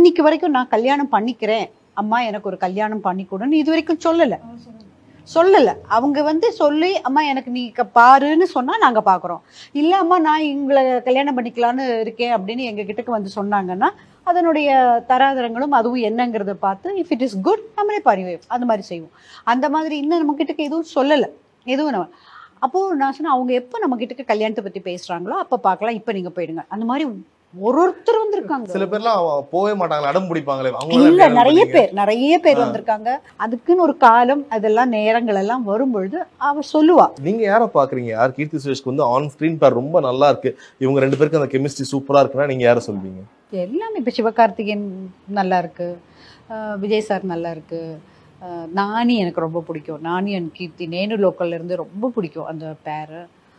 இன்னைக்கு வரைக்கும் நான் கல்யாணம் பண்ணிக்கிறேன் அம்மா எனக்கு ஒரு கல்யாணம் பண்ணி கொடுன்னு இது வரைக்கும் சொல்லல சொல்லல அவங்க வந்து சொல்லி அம்மா எனக்கு நீ க- பாருன்னு சொன்னா நாங்க பாக்குறோம் இல்ல அம்மா நான் இவங்களை கல்யாணம் பண்ணிக்கலான்னு இருக்கேன் அப்படின்னு எங்க கிட்டக்கு வந்து சொன்னாங்கன்னா அதனுடைய தராதரங்களும் அதுவும் என்னங்கிறத பார்த்து இஃப் இட் இஸ் குட் நம்மளே பரிவே அந்த மாதிரி செய்வோம் அந்த மாதிரி இன்னும் நம்ம கிட்டக்கு எதுவும் சொல்லல எதுவும் நம்ம அப்போ நான் சொன்னேன் அவங்க எப்போ நம்ம கிட்டக்கு கல்யாணத்தை பத்தி பேசுறாங்களோ அப்ப பார்க்கலாம் இப்ப நீங்க போயிடுங்க அந்த மாதிரி ஒரு ஒருத்தர் வந்திருக்காங்க சில பேர்லாம் போகவே மாட்டாங்களே அடம் பிடிப்பாங்களே அவங்க இல்ல நிறைய பேர் நிறைய பேர் வந்திருக்காங்க அதுக்குன்னு ஒரு காலம் அதெல்லாம் நேரங்கள் எல்லாம் வரும்பொழுது அவ சொல்லுவா நீங்க யாரை பாக்குறீங்க யார் கீர்த்தி சுரேஷ்க்கு வந்து ஆன் ஸ்கிரீன் பேர் ரொம்ப நல்லா இருக்கு இவங்க ரெண்டு பேருக்கு அந்த கெமிஸ்ட்ரி சூப்பரா இருக்குன்னா நீங்க யாரை சொல்வீங்க எல்லாமே இப்போ சிவகார்த்திகேயன் நல்லா இருக்கு அஹ் விஜய் சார் நல்லா இருக்கு அஹ் நானி எனக்கு ரொம்ப பிடிக்கும் நானி அண்ட் கீர்த்தி நேனு லோக்கல்ல இருந்து ரொம்ப பிடிக்கும் அந்த பேரு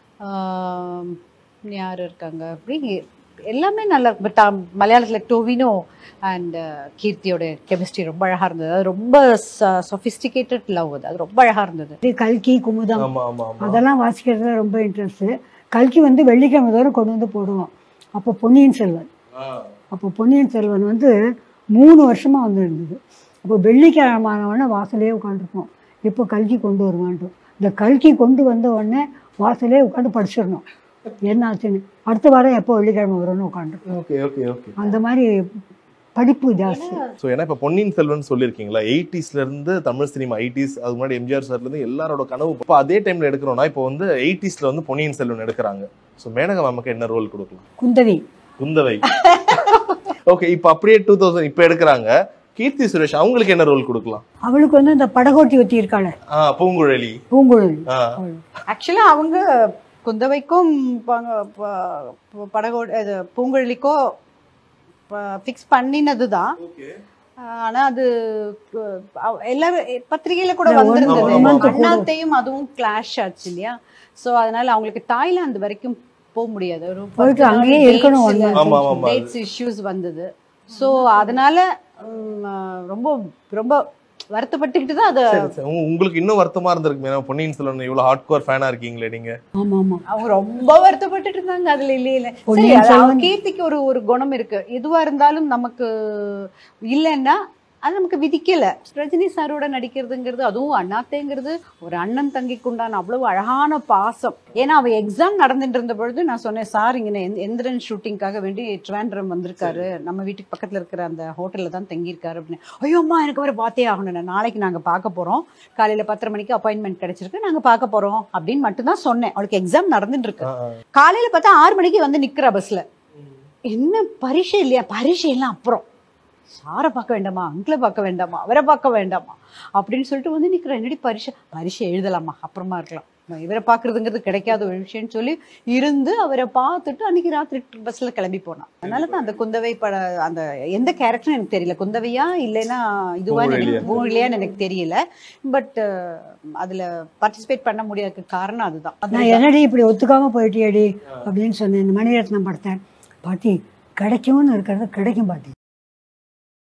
யார் இருக்காங்க அப்படி எல்லாமே நல்லா இருக்கு பட் மலையாளத்தில் டோவினோ அண்ட் கீர்த்தியோட கெமிஸ்ட்ரி ரொம்ப அழகா இருந்தது அது ரொம்ப சொஃபிஸ்டிகேட்டட் லவ் அது அது ரொம்ப அழகா இருந்தது இது கல்கி குமுதம் ஆமா ஆமா ஆமா அதெல்லாம் வாசிக்கிறதுல ரொம்ப இன்ட்ரெஸ்ட் கல்கி வந்து வெள்ளிக்கிழமை தோறும் கொண்டு வந்து போடுவோம் அப்போ பொன்னியின் செல்வன் அப்போ பொன்னியின் செல்வன் வந்து மூணு வருஷமா வந்து இருந்தது அப்போ வெள்ளிக்கிழமானவொடனே வாசலே உட்காந்துருப்போம் இப்போ கல்கி கொண்டு வருவான்ட்டு இந்த கல்கி கொண்டு வந்த உடனே வாசலே உட்காந்து படிச்சிடணும் என்ன ஆச்சுன்னு அடுத்த வாரம் எப்போ வெள்ளிக்கிழமை வரும்னு உட்காந்துருப்போம் ஓகே ஓகே ஓகே அந்த மாதிரி படிப்பு ஜாஸ்தி ஸோ ஏன்னா இப்போ பொன்னியின் செல்வன் சொல்லியிருக்கீங்களா எயிட்டிஸ்ல இருந்து தமிழ் சினிமா எயிட்டிஸ் அதுக்கு முன்னாடி எம்ஜிஆர் சார்ல இருந்து எல்லாரோட கனவு இப்போ அதே டைம்ல எடுக்கிறோம்னா இப்போ வந்து எயிட்டிஸ்ல வந்து பொன்னியின் செல்வன் எடுக்கிறாங்க ஸோ மேனகா மேமுக்கு என்ன ரோல் கொடுக்கலாம் குந்தவி குந்தவை ஓகே இப்போ அப்படியே டூ தௌசண்ட் இப்போ எடுக்கிறாங்க கீர்த்தி சுரேஷ் அவங்களுக்கு என்ன ரோல் கொடுக்கலாம் அவளுக்கு வந்து இந்த படகோட்டி ஒத்தி இருக்காள ஆ பூங்குழலி பூங்குழலி ஆ ஆக்சுவலா அவங்க குந்தவைக்கும் பங்க- ப- ப- படகோட இது பூங்குழலிக்கோ ஃபிக்ஸ் பண்ணினது தான் ஆனா அது அஹ், அவ- எல்லாரும் பத்திரிகையில கூட இல்ல, one வந்திருந்தது month கூட. அண்ணாத்தையும் அதுவும் கிளாஷ் ஆச்சு இல்லையா சோ அதனால அவங்களுக்கு தாய்லாந்து வரைக்கும் போக முடியாது ஒரு போயிட்டு அங்கேயே இருக்கணும் one month. ஆமா, ஆமா, ஆமா. டேட்ஸ் இஷ்யூஸ் வந்தது சோ அதனால உம், அஹ், ரொம்ப ரொம்ப வருத்தப்பட்டுக்கிட்டு தான் அதை சரி சரி உங்க- உங்களுக்கு இன்னும் வருத்தமா இருந்திருக்கு ஏன்னா பொன்னியின் செல்வன் இவ்வளவு ஹார்ட் கோர் ஃபேனா இருக்கீங்களே நீங்க ஆமா ஆமா அவங்க ரொம்ப வருத்தப்பட்டுட்டு இருந்தாங்க அதுல இல்லையே இல்ல சரி பொன்னியின் அது அவங்க செல்வன். கீர்த்திக்கு ஒரு ஒரு குணம் இருக்கு எதுவா இருந்தாலும் நமக்கு இல்லைன்னா அது நமக்கு விதிக்கல ரஜினி சாரோட நடிக்கிறதுங்கிறது அதுவும் அண்ணாத்தேங்கிறது ஒரு அண்ணன் தங்கிக்கு உண்டான அவ்வளவு அழகான பாசம் ஏன்னா அவ எக்ஸாம் நடந்துட்டு இருந்த பொழுது நான் சொன்னேன் சார் இங்க எந்த- எந்திரன் ஷூட்டிங்காக வேண்டி ட்ரிவாண்ட்ரம் வந்திருக்காரு நம்ம வீட்டுக்கு பக்கத்துல இருக்கிற அந்த ஹோட்டல்ல தான் தங்கியிருக்காரு அப்படின்னு ஐயோ அம்மா எனக்கு வர பார்த்தே ஆகணும் நாளைக்கு நாங்க பார்க்க போறோம் காலையில பத்தரை மணிக்கு அப்பாயின்மெண்ட் கிடைச்சிருக்கு நாங்க பார்க்க போறோம் அப்படின்னு மட்டும் தான் சொன்னேன் அவளுக்கு எக்ஸாம் நடந்துட்டு இருக்கு ஆ, ஆ. காலையில பார்த்தா ஆறு மணிக்கு வந்து நிக்கிறா பஸ்ல என்ன பரீட்சை இல்லையா பரீட்சை எல்லாம் அப்புறம் சாரை பார்க்க வேண்டாமா அங்கிளை பார்க்க வேண்டாமா அவரை பார்க்க வேண்டாமா அப்படின்னு சொல்லிட்டு வந்து நிக்கிறேன் என்னடி பரீட்சை பரீட்சை எழுதலாமா அப்புறமா இருக்கலாம் இவரை பார்க்கறதுங்கிறது கிடைக்காத ஒரு விஷயம்னு சொல்லி இருந்து அவரை பார்த்துட்டு அன்னைக்கு ராத்திரி பஸ்ல கிளம்பி போனான் அதனால தான் அந்த குந்தவை பட அந்த எந்த கேரக்டரும் எனக்கு தெரியல குந்தவையா இல்லைன்னா இதுவா பூங்குழலியா? பூங்கலியான்னு எனக்கு தெரியல பட் அதுல பார்ட்டிசிபேட் பண்ண முடியாததுக்கு காரணம் அதுதான் நான் என்னடி இப்படி ஒத்துக்காம போயிட்டியடி அப்படின்னு சொன்னேன் இந்த மணிரத்னம் படத்தை பாட்டி கிடைக்கும்னு இருக்கிறது கிடைக்கும் பாட்டி